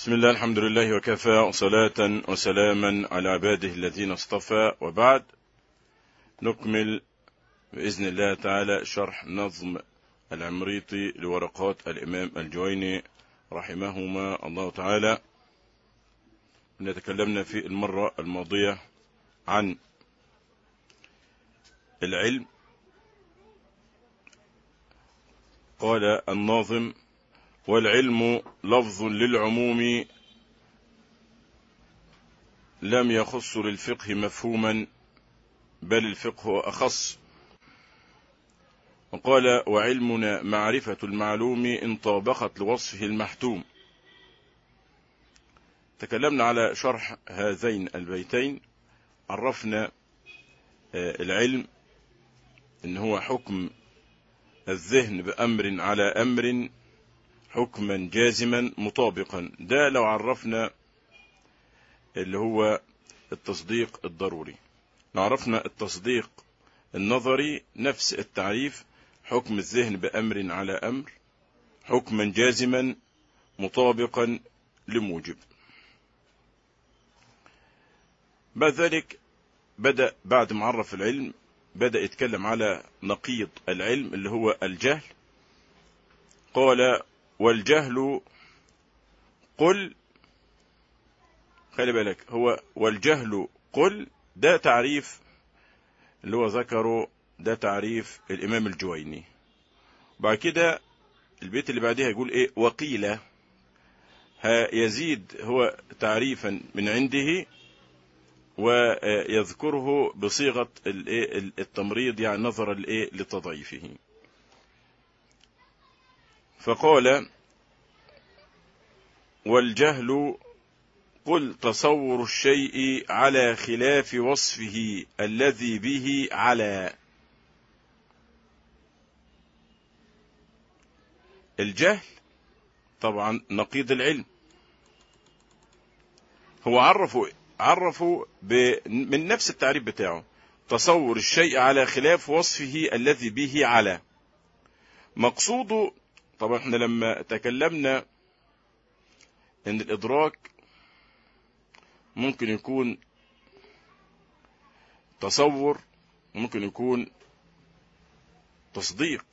بسم الله الحمد لله وكفى وصلاة وسلاما على عباده الذين اصطفى وبعد نكمل بإذن الله تعالى شرح نظم العمريطي لورقات الإمام الجويني رحمهما الله تعالى نتكلمنا في المرة الماضية عن العلم قال الناظم والعلم لفظ للعموم لم يخص للفقه مفهوما بل الفقه أخص وقال وعلمنا معرفة المعلوم إن طابقت لوصفه المحتوم تكلمنا على شرح هذين البيتين عرفنا العلم إن هو حكم الذهن بأمر على أمر حكما جازما مطابقا ده لو عرفنا اللي هو التصديق الضروري لو عرفنا التصديق النظري نفس التعريف حكم الذهن بأمر على أمر حكما جازما مطابقا لموجب بعد ذلك بدأ بعد ما عرف العلم بدأ يتكلم على نقيض العلم اللي هو الجهل قال والجهل قل خلي بالك هو والجهل قل ده تعريف اللي هو ذكره ده تعريف الإمام الجويني بعد كده البيت اللي بعدها يقول ايه وقيل يزيد هو تعريفا من عنده ويذكره بصيغة التمريض يعني نظرا لتضعيفه فقال والجهل قل تصور الشيء على خلاف وصفه الذي به على الجهل طبعا نقيض العلم هو عرفوا عرفوا من نفس التعريف بتاعه تصور الشيء على خلاف وصفه الذي به على مقصوده طبعا احنا لما تكلمنا ان الادراك ممكن يكون تصور ممكن يكون تصديق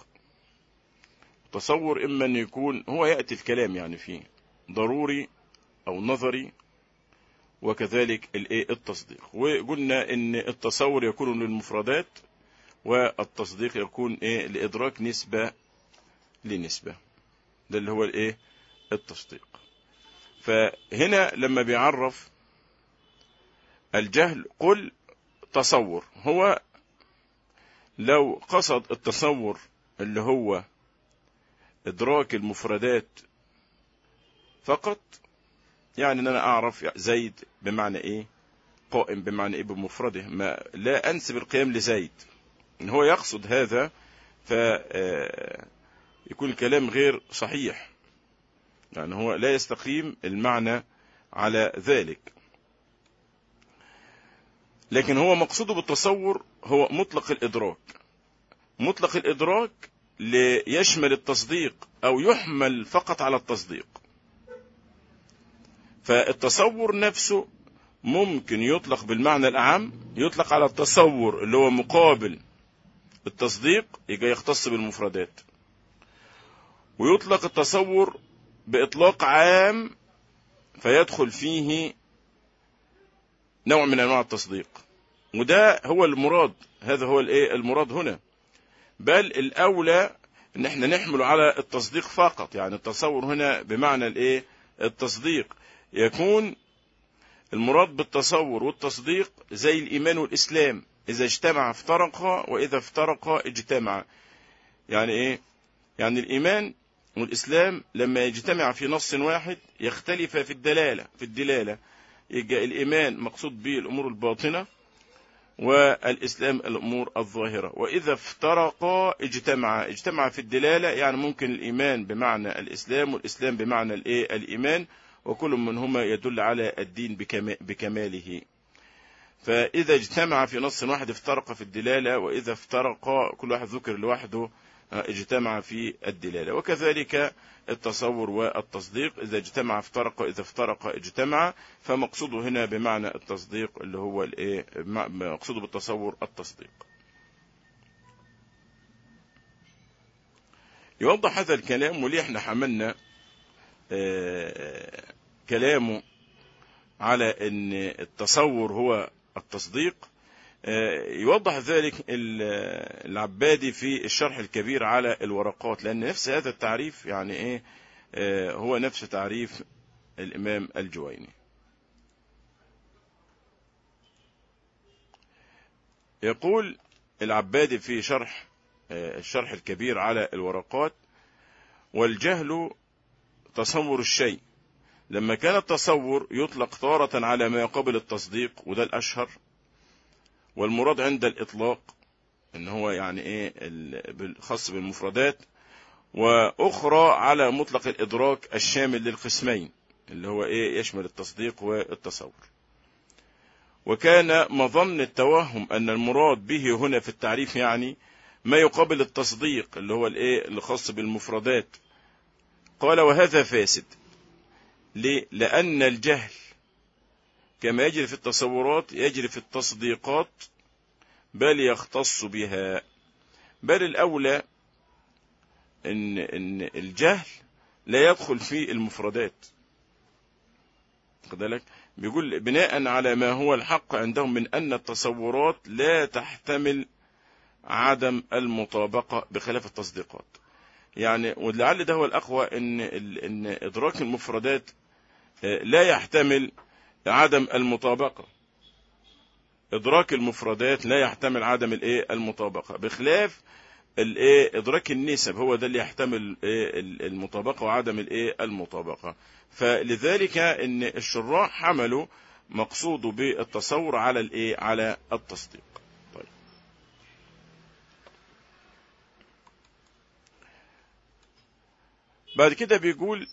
تصور اما ان يكون هو ياتي الكلام يعني فيه ضروري او نظري وكذلك الايه التصديق وقلنا ان التصور يكون للمفردات والتصديق يكون ايه لادراك نسبه لنسبه ده اللي هو الايه التصديق فهنا لما بيعرف الجهل قل تصور هو لو قصد التصور اللي هو ادراك المفردات فقط يعني ان انا اعرف زيد بمعنى ايه قائم بمعنى ايه بمفرده ما لا انسب القيام لزيد ان هو يقصد هذا ف يكون الكلام غير صحيح يعني هو لا يستقيم المعنى على ذلك لكن هو مقصوده بالتصور هو مطلق الإدراك مطلق الإدراك ليشمل التصديق أو يحمل فقط على التصديق فالتصور نفسه ممكن يطلق بالمعنى الأعم يطلق على التصور اللي هو مقابل التصديق يجي يختص بالمفردات ويطلق التصور بإطلاق عام فيدخل فيه نوع من أنواع التصديق وده هو المراد هذا هو الايه المراد هنا بل الأولى ان احنا نحمل على التصديق فقط يعني التصور هنا بمعنى الايه التصديق يكون المراد بالتصور والتصديق زي الإيمان والإسلام إذا اجتمع افترقا وإذا افترقا اجتمع يعني إيه يعني الإيمان والإسلام لما يجتمع في نص واحد يختلف في الدلالة في الدلالة يبقى الإيمان مقصود به الأمور الباطنة والإسلام الأمور الظاهرة وإذا افترقا اجتمع اجتمع في الدلالة يعني ممكن الإيمان بمعنى الإسلام والإسلام بمعنى الإيه الإيمان وكل منهما يدل على الدين بكماله فإذا اجتمع في نص واحد افترق في الدلالة وإذا افترق كل واحد ذكر لوحده اجتمع في الدلالة وكذلك التصور والتصديق إذا اجتمع افترق إذا افترق اجتمع فمقصوده هنا بمعنى التصديق اللي هو الايه مقصوده بالتصور التصديق يوضح هذا الكلام وليه احنا حملنا اه كلامه على ان التصور هو التصديق يوضح ذلك العبادي في الشرح الكبير على الورقات لأن نفس هذا التعريف يعني إيه هو نفس تعريف الإمام الجويني يقول العبادي في شرح الشرح الكبير على الورقات والجهل تصور الشيء لما كان التصور يطلق تارة على ما يقابل التصديق وده الأشهر والمراد عند الإطلاق إن هو يعني إيه خاص بالمفردات وأخرى على مطلق الإدراك الشامل للقسمين اللي هو إيه يشمل التصديق والتصور وكان مظن التوهم أن المراد به هنا في التعريف يعني ما يقابل التصديق اللي هو الإيه اللي خاص بالمفردات قال وهذا فاسد ليه؟ لأن الجهل كما يجري في التصورات يجري في التصديقات بل يختص بها بل الأولى إن, إن الجهل لا يدخل في المفردات بالك بيقول بناء على ما هو الحق عندهم من أن التصورات لا تحتمل عدم المطابقة بخلاف التصديقات يعني ولعل ده هو الأقوى إن, إن إدراك المفردات لا يحتمل عدم المطابقة إدراك المفردات لا يحتمل عدم الإيه المطابقة بخلاف الإيه إدراك النسب هو ده اللي يحتمل إيه المطابقة وعدم الإيه المطابقة فلذلك إن الشراح حملوا مقصوده بالتصور على الإيه على التصديق طيب بعد كده بيقول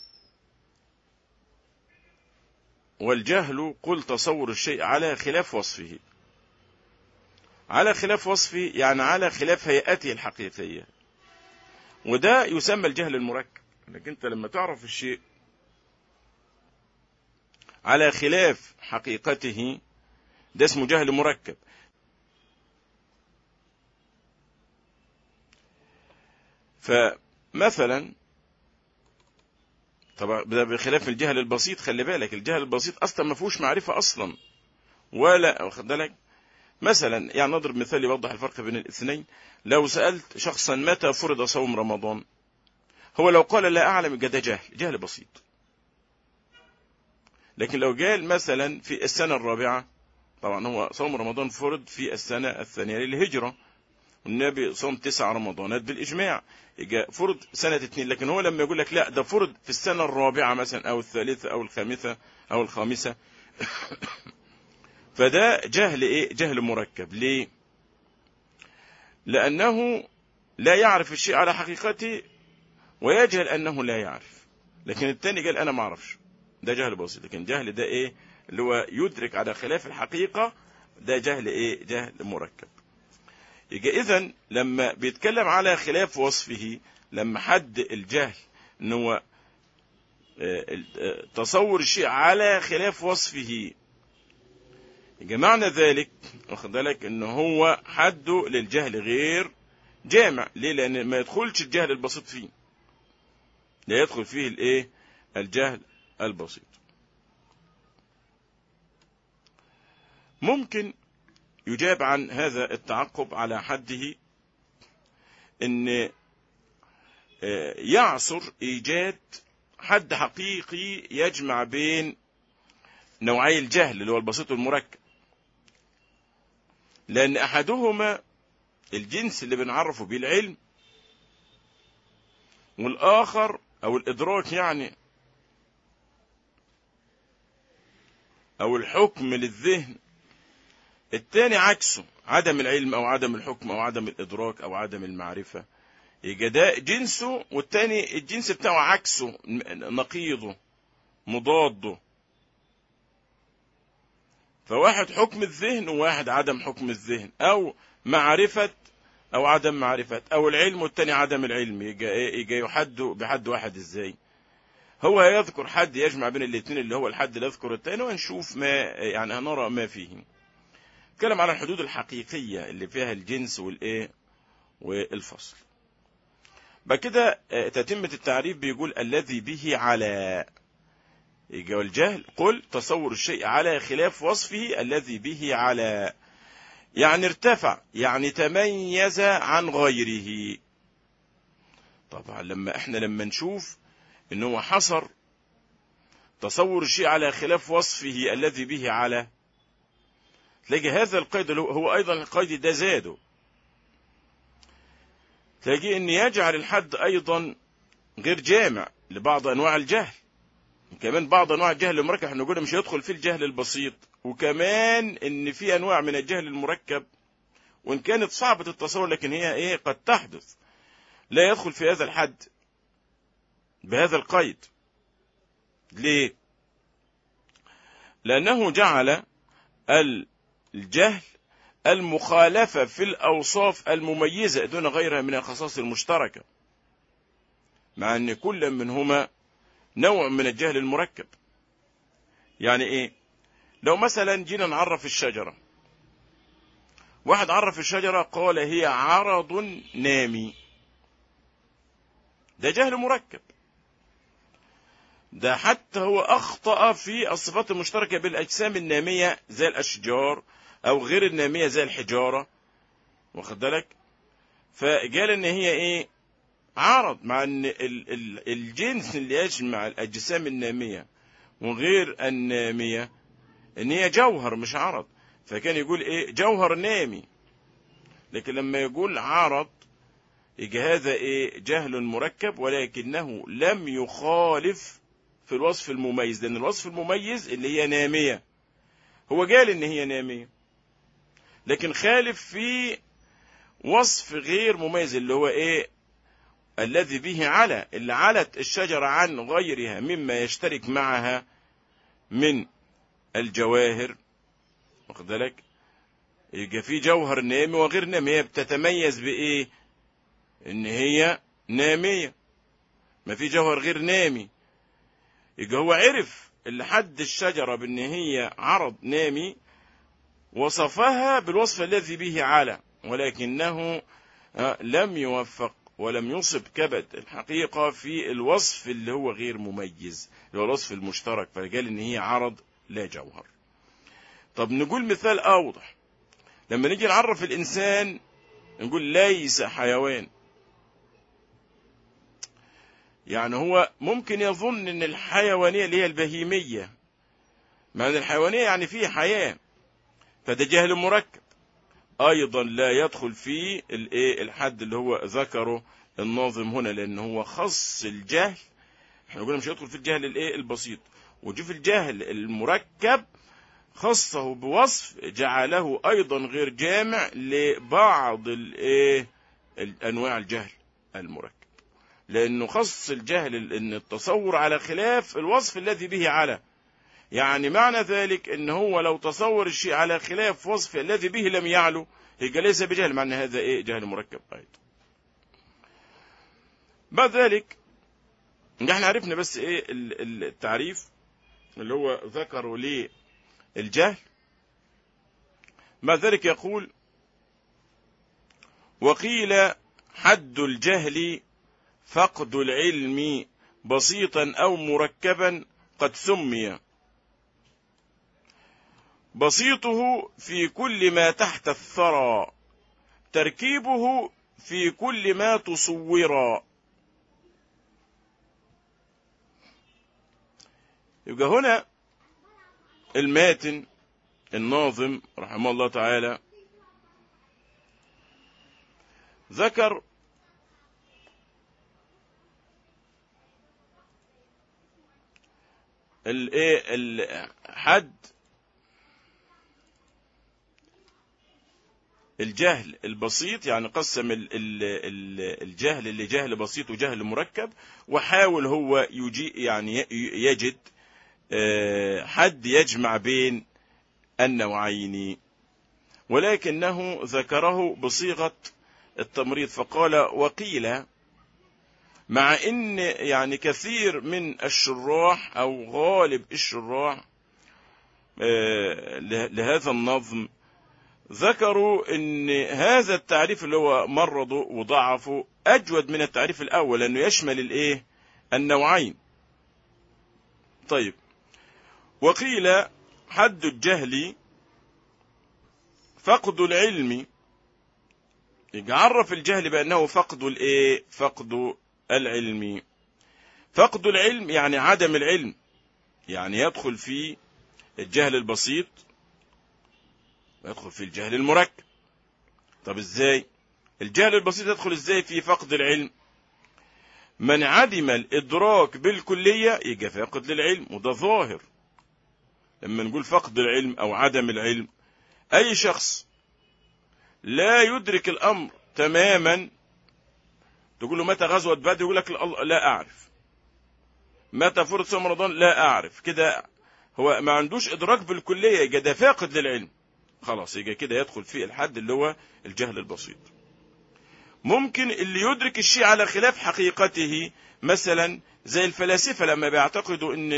والجهل قل تصور الشيء على خلاف وصفه على خلاف وصفه يعني على خلاف هيئته الحقيقية وده يسمى الجهل المركب انك انت لما تعرف الشيء على خلاف حقيقته ده اسمه جهل مركب فمثلا طبعا ده بخلاف الجهل البسيط خلي بالك الجهل البسيط اصلا ما فيهوش معرفه اصلا ولا واخد بالك مثلا يعني نضرب مثال يوضح الفرق بين الاثنين لو سالت شخصا متى فرض صوم رمضان هو لو قال لا اعلم ده جهل جهل بسيط لكن لو قال مثلا في السنه الرابعه طبعا هو صوم رمضان فرض في السنه الثانيه للهجره والنبي صام تسع رمضانات بالإجماع فرض سنة اتنين لكن هو لما يقول لك لا ده فرض في السنة الرابعة مثلا أو الثالثة أو الخامسة أو الخامسة فده جهل إيه جهل مركب ليه لأنه لا يعرف الشيء على حقيقته ويجهل أنه لا يعرف لكن الثاني قال أنا ما أعرفش ده جهل بسيط لكن جهل ده إيه اللي هو يدرك على خلاف الحقيقة ده جهل إيه جهل مركب يبقى اذا لما بيتكلم على خلاف وصفه لما حد الجهل ان هو تصور الشيء على خلاف وصفه يبقى معنى ذلك واخد بالك ان هو حده للجهل غير جامع ليه لان ما يدخلش الجهل البسيط فيه لا يدخل فيه الايه الجهل البسيط ممكن يجاب عن هذا التعقب على حده ان يعصر ايجاد حد حقيقي يجمع بين نوعي الجهل اللي هو البسيط والمركب لان احدهما الجنس اللي بنعرفه به العلم والاخر او الادراك يعني او الحكم للذهن الثاني عكسه عدم العلم او عدم الحكم او عدم الادراك او عدم المعرفه يبقى ده جنسه والتاني الجنس بتاعه عكسه نقيضه مضاده فواحد حكم الذهن وواحد عدم حكم الذهن او معرفه او عدم معرفة او العلم والتاني عدم العلم يجي, إيه يجي يحد بحد واحد ازاي هو يذكر حد يجمع بين الاثنين اللي هو الحد اللي يذكر الثاني ونشوف ما يعني هنرى ما فيه نتكلم على الحدود الحقيقية اللي فيها الجنس والايه والفصل بعد كده تتمة التعريف بيقول الذي به على يجي الجهل قل تصور الشيء على خلاف وصفه الذي به على يعني ارتفع يعني تميز عن غيره طبعا لما احنا لما نشوف ان هو حصر تصور الشيء على خلاف وصفه الذي به على تلاقي هذا القيد هو ايضا القيد ده زاده تلاقي ان يجعل الحد ايضا غير جامع لبعض انواع الجهل كمان بعض انواع الجهل المركب احنا نقول مش هيدخل في الجهل البسيط وكمان ان في انواع من الجهل المركب وان كانت صعبة التصور لكن هي ايه قد تحدث لا يدخل في هذا الحد بهذا القيد ليه لانه جعل الجهل المخالفة في الأوصاف المميزة دون غيرها من الخصائص المشتركة مع أن كل منهما نوع من الجهل المركب يعني إيه لو مثلا جينا نعرف الشجرة واحد عرف الشجرة قال هي عرض نامي ده جهل مركب ده حتى هو أخطأ في الصفات المشتركة بالأجسام النامية زي الأشجار أو غير النامية زي الحجارة واخد بالك فقال إن هي إيه عرض مع إن ال ال الجنس اللي يجمع الأجسام النامية وغير النامية إن هي جوهر مش عرض فكان يقول إيه جوهر نامي لكن لما يقول عرض يجي هذا إيه جهل مركب ولكنه لم يخالف في الوصف المميز لأن الوصف المميز اللي هي نامية هو قال إن هي نامية لكن خالف في وصف غير مميز اللي هو إيه الذي به على اللي علت الشجرة عن غيرها مما يشترك معها من الجواهر واخد بالك يبقى في جوهر نامي وغير نامي هي بتتميز بإيه إن هي نامية ما في جوهر غير نامي يبقى هو عرف اللي حد الشجرة بأن هي عرض نامي وصفها بالوصف الذي به على ولكنه لم يوفق ولم يصب كبد الحقيقة في الوصف اللي هو غير مميز اللي هو الوصف المشترك فقال ان هي عرض لا جوهر طب نقول مثال اوضح لما نيجي نعرف الانسان نقول ليس حيوان يعني هو ممكن يظن ان الحيوانية اللي هي البهيمية مع ان الحيوانية يعني فيه حياة فده جهل مركب ايضا لا يدخل فيه الايه الحد اللي هو ذكره الناظم هنا لان هو خص الجهل احنا قلنا مش هيدخل في الجهل الايه البسيط وجي في الجهل المركب خصه بوصف جعله ايضا غير جامع لبعض الايه انواع الجهل المركب لانه خص الجهل ان التصور على خلاف الوصف الذي به على يعني معنى ذلك ان هو لو تصور الشيء على خلاف وصف الذي به لم يعلو يبقى ليس بجهل معنى هذا ايه جهل مركب ايضا بعد ذلك احنا عرفنا بس ايه التعريف اللي هو ذكروا ليه الجهل بعد ذلك يقول وقيل حد الجهل فقد العلم بسيطا او مركبا قد سمي بسيطه في كل ما تحت الثرى تركيبه في كل ما تصورا يبقى هنا الماتن الناظم رحمه الله تعالى ذكر الايه الحد الجهل البسيط يعني قسم ال ال ال الجهل اللي جهل بسيط وجهل مركب وحاول هو يجي يعني يجد حد يجمع بين النوعين ولكنه ذكره بصيغة التمريض فقال وقيل مع ان يعني كثير من الشراح او غالب الشراح لهذا النظم ذكروا ان هذا التعريف اللي هو مرضه وضعفه اجود من التعريف الاول لانه يشمل الايه النوعين طيب وقيل حد الجهل فقد العلم يعرف الجهل بانه فقد الايه فقد العلم فقد العلم يعني عدم العلم يعني يدخل في الجهل البسيط ويدخل في الجهل المركب طب ازاي الجهل البسيط يدخل ازاي في فقد العلم من عدم الادراك بالكليه يبقى فاقد للعلم وده ظاهر لما نقول فقد العلم او عدم العلم اي شخص لا يدرك الامر تماما تقول له متى غزوه بدر يقول لك لا اعرف متى فرض صوم رمضان لا اعرف كده هو ما عندوش ادراك بالكليه يبقى ده فاقد للعلم خلاص يبقى كده يدخل في الحد اللي هو الجهل البسيط ممكن اللي يدرك الشيء على خلاف حقيقته مثلا زي الفلاسفه لما بيعتقدوا ان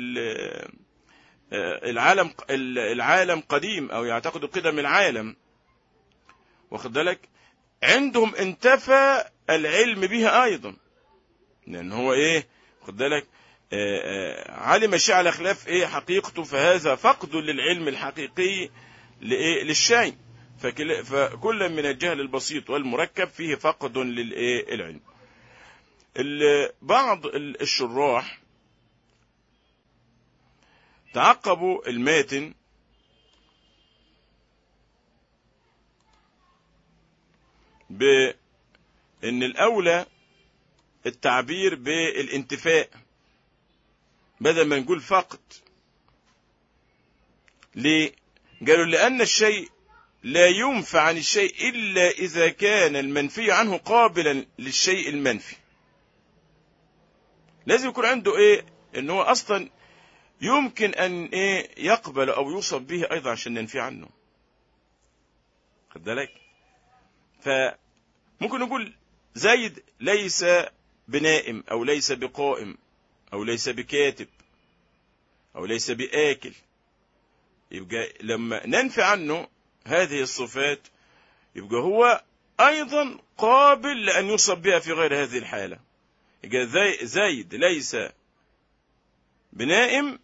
العالم العالم قديم او يعتقدوا قدم العالم واخد بالك عندهم انتفى العلم بها ايضا لان هو ايه واخد بالك علم الشيء على خلاف ايه حقيقته فهذا فقد للعلم الحقيقي لايه للشيء فكل من الجهل البسيط والمركب فيه فقد للايه العلم بعض الشراح تعقبوا الماتن بأن الأولى التعبير بالانتفاء بدل ما نقول فقد ليه؟ قالوا لأن الشيء لا ينفع عن الشيء إلا إذا كان المنفي عنه قابلا للشيء المنفي لازم يكون عنده إيه إن هو أصلا يمكن أن إيه يقبل أو يوصف به أيضا عشان ننفي عنه خد بالك فممكن نقول زيد ليس بنائم أو ليس بقائم أو ليس بكاتب أو ليس بآكل يبقى لما ننفي عنه هذه الصفات يبقى هو أيضا قابل لأن يوصف بها في غير هذه الحالة يبقى زيد ليس بنائم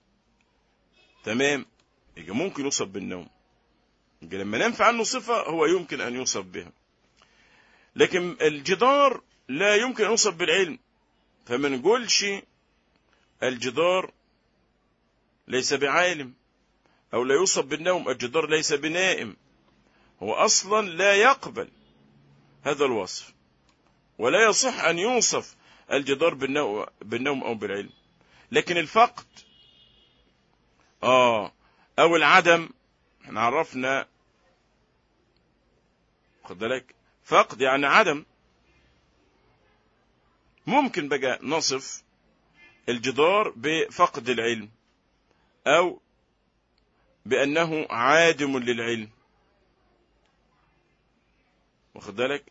تمام يبقى ممكن يوصف بالنوم يبقى لما ننفي عنه صفة هو يمكن أن يوصف بها لكن الجدار لا يمكن أن يوصف بالعلم فما نقولش الجدار ليس بعالم أو لا يوصف بالنوم الجدار ليس بنائم هو أصلا لا يقبل هذا الوصف ولا يصح أن يوصف الجدار بالنوم أو بالعلم لكن الفقد آه أو العدم احنا عرفنا خد بالك فقد يعني عدم ممكن بقى نصف الجدار بفقد العلم أو بأنه عادم للعلم واخد بالك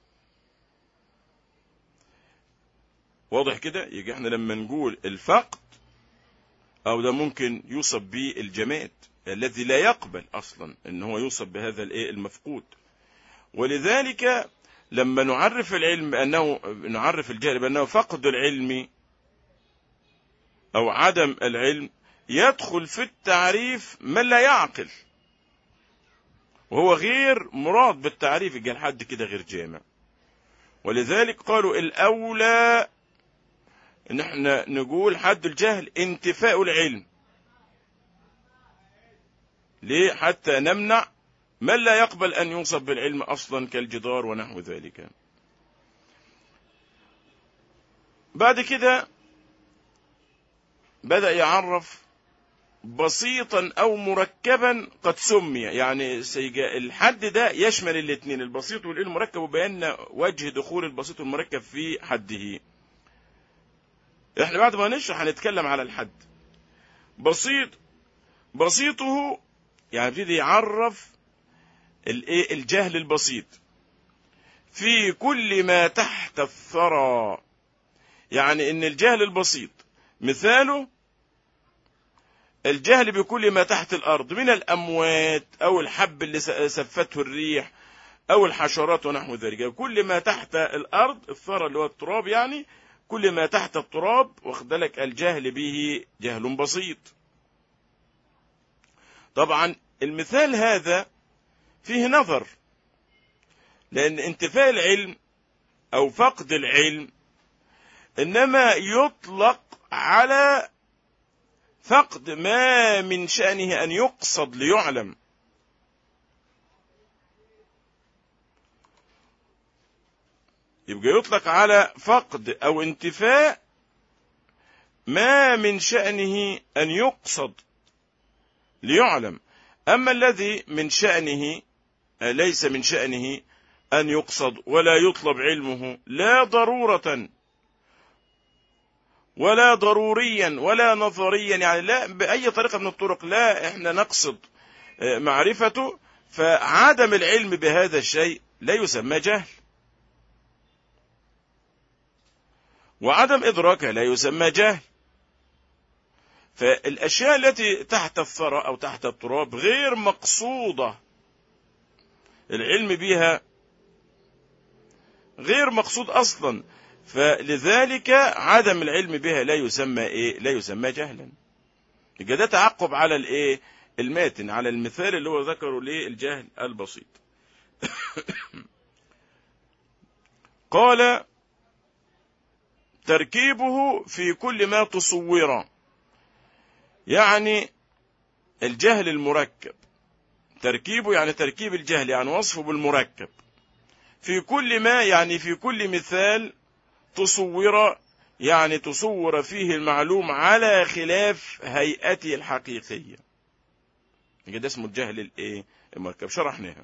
واضح كده يجي احنا لما نقول الفقد او ده ممكن يوصف به الجماد الذي لا يقبل اصلا ان هو يوصف بهذا الايه المفقود ولذلك لما نعرف العلم بانه نعرف الجهل بانه فقد العلم او عدم العلم يدخل في التعريف من لا يعقل وهو غير مراد بالتعريف قال حد كده غير جامع ولذلك قالوا الأولى ان احنا نقول حد الجهل انتفاء العلم ليه حتى نمنع من لا يقبل أن يوصف بالعلم أصلا كالجدار ونحو ذلك بعد كده بدأ يعرف بسيطا او مركبا قد سمي يعني الحد ده يشمل الاثنين البسيط والمركب وبينا وجه دخول البسيط والمركب في حده احنا بعد ما نشرح هنتكلم على الحد بسيط بسيطه يعني يبتدي يعرف الايه الجهل البسيط في كل ما تحت الثرى يعني ان الجهل البسيط مثاله الجهل بكل ما تحت الارض من الاموات او الحب اللي سفته الريح او الحشرات ونحو ذلك كل ما تحت الارض الثرى اللي هو التراب يعني كل ما تحت التراب واخد بالك الجهل به جهل بسيط طبعا المثال هذا فيه نظر لأن انتفاء العلم أو فقد العلم إنما يطلق على فقد ما من شأنه أن يقصد ليعلم يبقى يطلق على فقد أو انتفاء ما من شأنه أن يقصد ليعلم أما الذي من شأنه ليس من شأنه أن يقصد ولا يطلب علمه لا ضرورة ولا ضروريا ولا نظريا يعني لا بأي طريقة من الطرق لا احنا نقصد معرفته فعدم العلم بهذا الشيء لا يسمى جهل وعدم إدراكه لا يسمى جهل فالأشياء التي تحت الثرى أو تحت التراب غير مقصودة العلم بها غير مقصود أصلا فلذلك عدم العلم بها لا يسمى إيه لا يسمى جهلا يبقى ده تعقب على الإيه الماتن على المثال اللي هو ذكره للجهل البسيط قال تركيبه في كل ما تصور يعني الجهل المركب تركيبه يعني تركيب الجهل يعني وصفه بالمركب في كل ما يعني في كل مثال تصور يعني تصور فيه المعلوم على خلاف هيئته الحقيقية ده اسمه الجهل الايه المركب شرحناها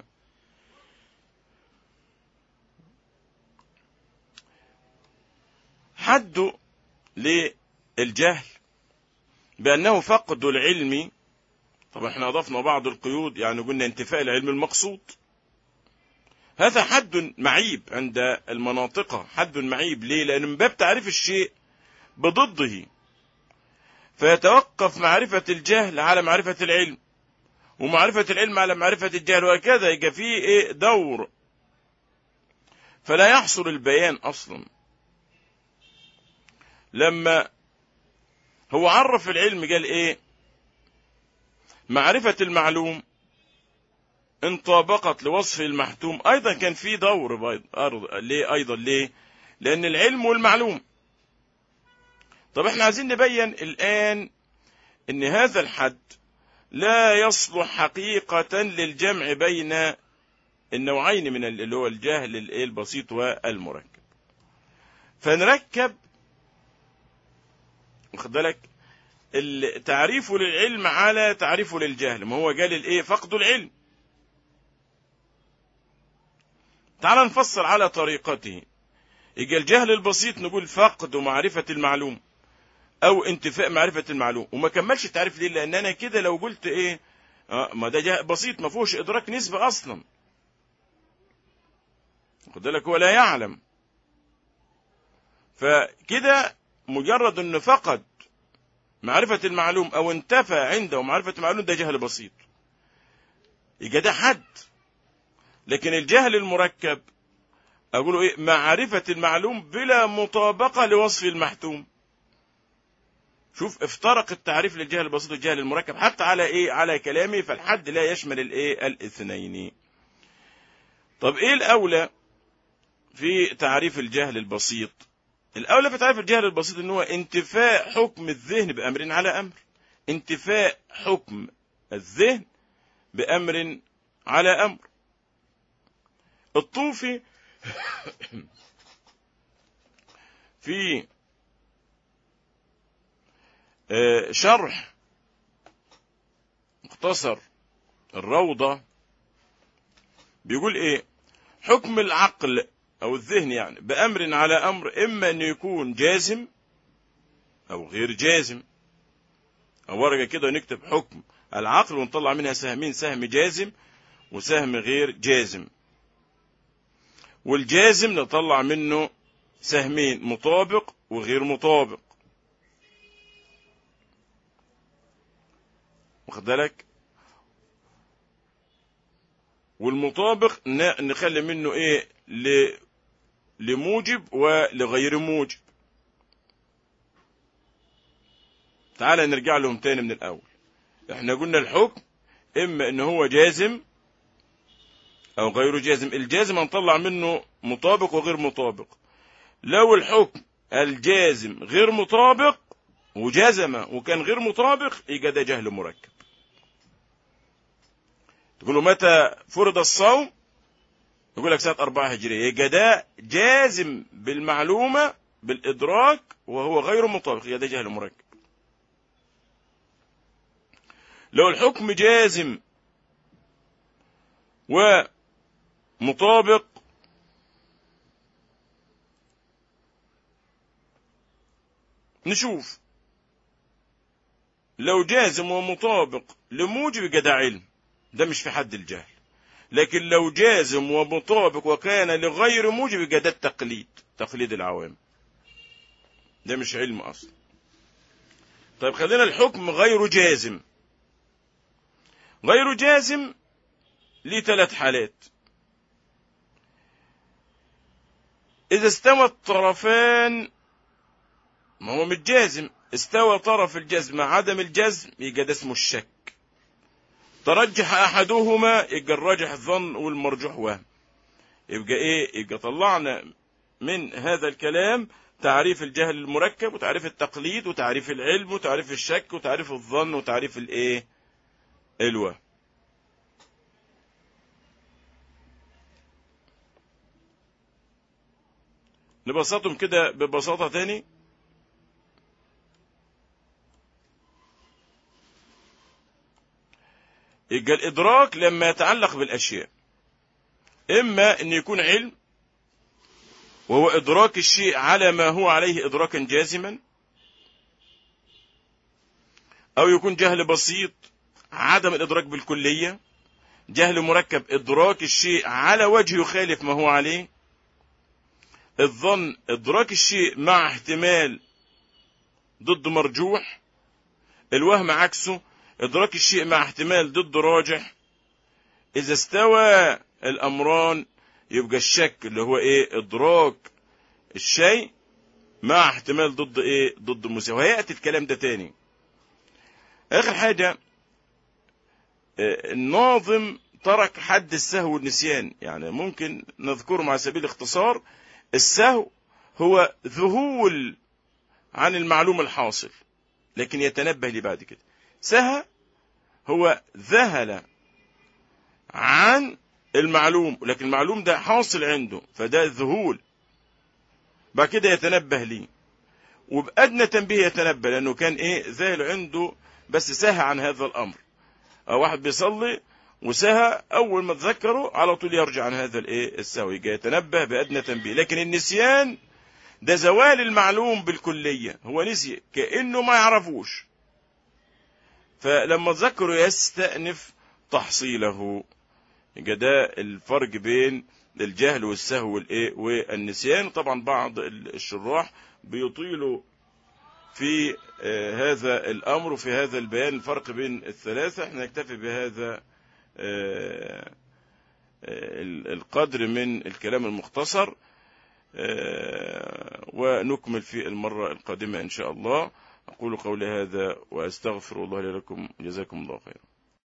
حد للجهل بأنه فقد العلم طبعا احنا أضفنا بعض القيود يعني قلنا انتفاء العلم المقصود هذا حد معيب عند المناطق حد معيب ليه لأن من باب تعريف الشيء بضده فيتوقف معرفة الجهل على معرفة العلم ومعرفة العلم على معرفة الجهل وهكذا يبقى فيه ايه دور فلا يحصل البيان أصلا لما هو عرف العلم قال ايه معرفة المعلوم ان طابقت لوصف المحتوم ايضا كان في دور بيض. ليه ايضا ليه لان العلم والمعلوم طب احنا عايزين نبين الان ان هذا الحد لا يصلح حقيقة للجمع بين النوعين من اللي هو الجهل البسيط والمركب فنركب واخد بالك تعريفه للعلم على تعريفه للجهل ما هو قال الايه فقد العلم تعال نفصل على طريقته يجي الجهل البسيط نقول فقد معرفة المعلوم او انتفاء معرفة المعلوم وما كملش التعريف ليه لان انا كده لو قلت ايه آه ما ده جهل بسيط ما فيهوش ادراك نسبة اصلا خد بالك هو لا يعلم فكده مجرد انه فقد معرفة المعلوم او انتفى عنده معرفة المعلوم ده جهل بسيط يبقى ده حد لكن الجهل المركب اقوله ايه معرفة المعلوم بلا مطابقة لوصف المحتوم شوف افترق التعريف للجهل البسيط والجهل المركب حتى على ايه على كلامي فالحد لا يشمل الايه الاثنين طب ايه الاولى في تعريف الجهل البسيط الأولى في تعريف الجهل البسيط أنه هو انتفاء حكم الذهن بأمر على أمر انتفاء حكم الذهن بأمر على أمر الطوفي في شرح مختصر الروضة بيقول ايه حكم العقل او الذهن يعني بامر على امر اما انه يكون جازم او غير جازم او ورقه كده نكتب حكم العقل ونطلع منها سهمين سهم جازم وسهم غير جازم والجازم نطلع منه سهمين مطابق وغير مطابق واخد بالك والمطابق ن- نخلي منه ايه ل... لموجب ولغير موجب تعال نرجع لهم تاني من الاول احنا قلنا الحكم اما ان هو جازم او غير جازم الجازم هنطلع منه مطابق وغير مطابق لو الحكم الجازم غير مطابق وجزم وكان غير مطابق يبقى ده جهل مركب تقول له متى فرض الصوم يقول لك سنة أربعة هجرية يبقى ده جازم بالمعلومة بالإدراك وهو غير مطابق يبقى ده جهل مركب لو الحكم جازم ومطابق نشوف لو جازم ومطابق لموجب يبقى ده علم ده مش في حد الجهل لكن لو جازم ومطابق وكان لغير موجب يبقى ده التقليد تقليد العوام ده مش علم اصلا طيب خلينا الحكم غير جازم غير جازم ليه ثلاث حالات إذا استوى الطرفان ما هو مش جازم استوى طرف الجزم مع عدم الجزم يبقى ده اسمه الشك ترجح أحدهما يبقى الراجح الظن والمرجوح وهم يبقى إيه يبقى طلعنا من هذا الكلام تعريف الجهل المركب وتعريف التقليد وتعريف العلم وتعريف الشك وتعريف الظن وتعريف الايه الوهم نبسطهم كده ببساطة تاني يبقى الإدراك لما يتعلق بالأشياء إما أن يكون علم وهو إدراك الشيء على ما هو عليه إدراكا جازما أو يكون جهل بسيط عدم الإدراك بالكلية جهل مركب إدراك الشيء على وجه يخالف ما هو عليه الظن إدراك الشيء مع احتمال ضد مرجوح الوهم عكسه إدراك الشيء مع احتمال ضد راجح إذا استوى الأمران يبقى الشك اللي هو إيه إدراك الشيء مع احتمال ضد إيه ضد مساواة وهيأتي الكلام ده تاني آخر حاجة الناظم ترك حد السهو والنسيان يعني ممكن نذكره على سبيل الاختصار السهو هو ذهول عن المعلوم الحاصل لكن يتنبه لي بعد كده سهى هو ذهل عن المعلوم لكن المعلوم ده حاصل عنده فده ذهول بعد كده يتنبه لي وبأدنى تنبيه يتنبه لأنه كان إيه ذاهل عنده بس سهى عن هذا الأمر أو واحد بيصلي وسهى أول ما تذكره على طول يرجع عن هذا الإيه السهو يجي يتنبه بأدنى تنبيه لكن النسيان ده زوال المعلوم بالكلية هو نسي كأنه ما يعرفوش فلما تذكره يستأنف تحصيله يبقى ده الفرق بين الجهل والسهو والايه والنسيان طبعا بعض الشراح بيطيلوا في هذا الامر وفي هذا البيان الفرق بين الثلاثه احنا نكتفي بهذا القدر من الكلام المختصر ونكمل في المره القادمه ان شاء الله اقول قولي هذا واستغفر الله لي لكم جزاكم الله خيرا